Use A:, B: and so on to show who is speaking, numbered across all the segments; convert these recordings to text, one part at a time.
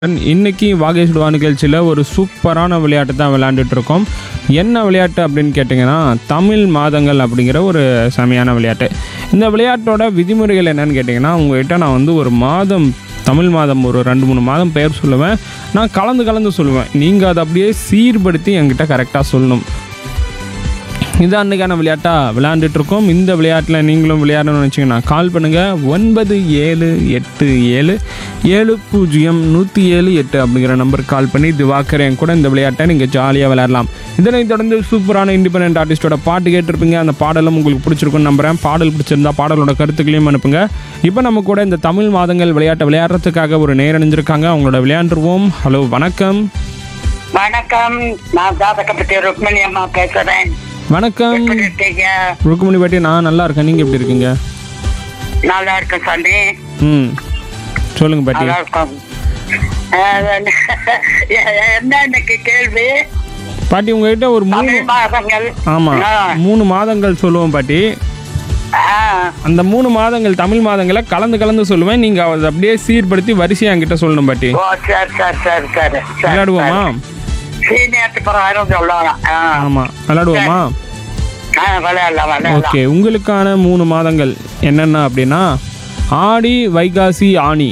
A: இன்னைக்கு வாகை சுடுவா நிகழ்ச்சியில் ஒரு சூப்பரான விளையாட்டு தான் விளையாண்டுட்டு இருக்கோம் என்ன விளையாட்டு அப்படின்னு கேட்டிங்கன்னா தமிழ் மாதங்கள் அப்படிங்கிற ஒரு செமையான விளையாட்டு இந்த விளையாட்டோட விதிமுறைகள் என்னன்னு கேட்டிங்கன்னா உங்ககிட்ட நான் வந்து ஒரு மாதம் தமிழ் மாதம் ஒரு ரெண்டு மூணு மாதம் பெயர் சொல்லுவேன் நான் கலந்து கலந்து சொல்லுவேன் நீங்கள் அதை அப்படியே சீர்படுத்தி என்கிட்ட கரெக்டாக சொல்லணும் இது அன்னைக்கான விளையாட்டா விளையாண்டுட்டு இருக்கோம் இந்த விளையாட்டில் நீங்களும் விளையாடணும்னு வச்சிங்கன்னா கால் பண்ணுங்கள் ஒன்பது ஏழு எட்டு ஏழு ஏழு பூஜ்ஜியம் நூற்றி ஏழு எட்டு அப்படிங்கிற நம்பருக்கு கால் பண்ணி திவாக்கர் என் கூட இந்த விளையாட்டை நீங்கள் ஜாலியாக விளையாடலாம் இதனைத் தொடர்ந்து சூப்பரான இண்டிபெண்டன்ட் ஆர்டிஸ்டோட பாட்டு கேட்டிருப்பீங்க அந்த பாடலும் உங்களுக்கு பிடிச்சிருக்குன்னு நம்புறேன் பாடல் பிடிச்சிருந்தா பாடலோட கருத்துக்களையும் அனுப்புங்க இப்போ நம்ம கூட இந்த தமிழ் மாதங்கள் விளையாட்டை விளையாடுறதுக்காக ஒரு நேரணிஞ்சிருக்காங்க அவங்களோட விளையாண்டுருவோம் ஹலோ வணக்கம்
B: வணக்கம் நான் ஜாதகப்பட்டி ருக்மணி அம்மா பேசுறேன்
A: வணக்கம்
B: எப்படி இருக்கீங்க
A: ருக்குமணி பாட்டி நான் நல்லா இருக்கேன் நீங்கள் எப்படி இருக்கீங்க
B: நல்லா இருக்கேன் சாமி
A: ம் சொல்லுங்க பாட்டி
B: நல்லா இருக்கும் அஹ், என்ன இன்னைக்கு கேள்வி
A: பாட்டி உங்ககிட்ட ஒரு மூணு
B: தமிழ் மாதங்கள்
A: ஆமா
B: ஆ,
A: மூணு மாதங்கள் சொல்லுவோம் பாட்டி
B: ஆ,
A: அந்த மூணு மாதங்கள் தமிழ் மாதங்களை கலந்து கலந்து சொல்லுவேன் நீங்க அதை அப்படியே சீர்படுத்தி வரிசையா என்கிட்ட சொல்லணும் பாட்டி
B: ஓ சரி சரி சரி சரி சரி
A: விளையாடுவோமா
B: சீனியர் பிரகாரம் சொல்லலாம் ஆ,
A: ஆமா விளையாடுவோமா
B: ஆ, விளையாடலாம் விளையாடலாம்
A: ஓகே உங்களுக்கான மூணு மாதங்கள் என்னென்ன அப்படின்னா ஆடி வைகாசி ஆணி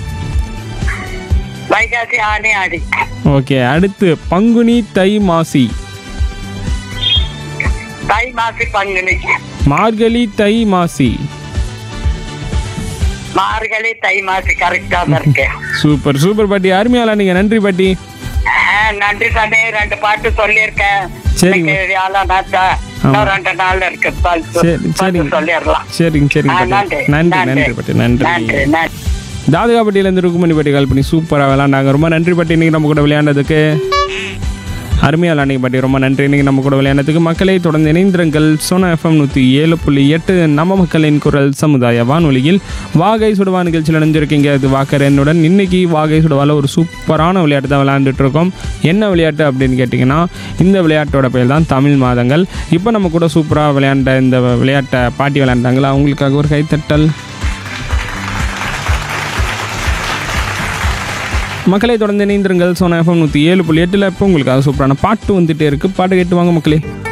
B: வைகாசி ஆணி ஆடி
A: ஓகே அடுத்து பங்குனி தை மாசி
B: தை மாசி பங்குனி
A: மார்கழி தை மாசி
B: மார்கழி தை மாசி கரெக்டா தான் இருக்கு
A: சூப்பர் சூப்பர் பாட்டி அருமையால நீங்க நன்றி பாட்டி
B: ஆ, நன்றி சாமி ரெண்டு பாட்டு சொல்லியிருக்கேன்
A: சரிங்க.
B: இன்னைக்கு வியாழன் நாத்தா இன்னும் ரெண்டு நாள் இருக்கு பால் சொ-
A: சரி
B: பாட்டு
A: சரிங்க
B: சொல்லிடலாம்
A: சரிங்க சரிங்க
B: ஆ,
A: பாட்டி
B: நன்றி
A: நன்றி நன்றி பாட்டி நன்றி
B: நன்றி நன்றி
A: தாதுகாப்பட்டியிலேருந்து ருக்குமணி பாட்டி கால் பண்ணி சூப்பராக விளையாண்டாங்க ரொம்ப நன்றி பாட்டி இன்னைக்கு நம்ம கூட விளையாண்டதுக்கு அருமையாக விளையாண்டிங்க பாட்டி ரொம்ப நன்றி இன்னைக்கு நம்ம கூட விளையாண்டதுக்கு மக்களை தொடர்ந்து இணைந்திருங்கள் சோனா எஃப்எம் நூற்றி ஏழு புள்ளி எட்டு நம்ம மக்களின் குரல் சமுதாய வானொலியில் வாகை சுடுவா நிகழ்ச்சியில் இணைஞ்சிருக்கீங்க அது வாக்கர் என்னுடன் இன்னைக்கு வாகை சுடுவாவில் ஒரு சூப்பரான விளையாட்டு தான் விளையாண்டுட்டு இருக்கோம் என்ன விளையாட்டு அப்படின்னு கேட்டிங்கன்னா இந்த விளையாட்டோட பேர் தான் தமிழ் மாதங்கள் இப்போ நம்ம கூட சூப்பராக விளையாண்ட இந்த விளையாட்டை பாட்டி விளையாண்டாங்களா அவங்களுக்காக ஒரு கைத்தட்டல் மக்களை தொடர்ந்து இணைந்திருங்கள் சோனா எஃப்எம் நூற்றி ஏழு புள்ளி எட்டில் இப்போ உங்களுக்காக சூப்பரான பாட்டு வந்துட்டே இருக்கு பாட்டு கேட்டு வாங்க மக்களே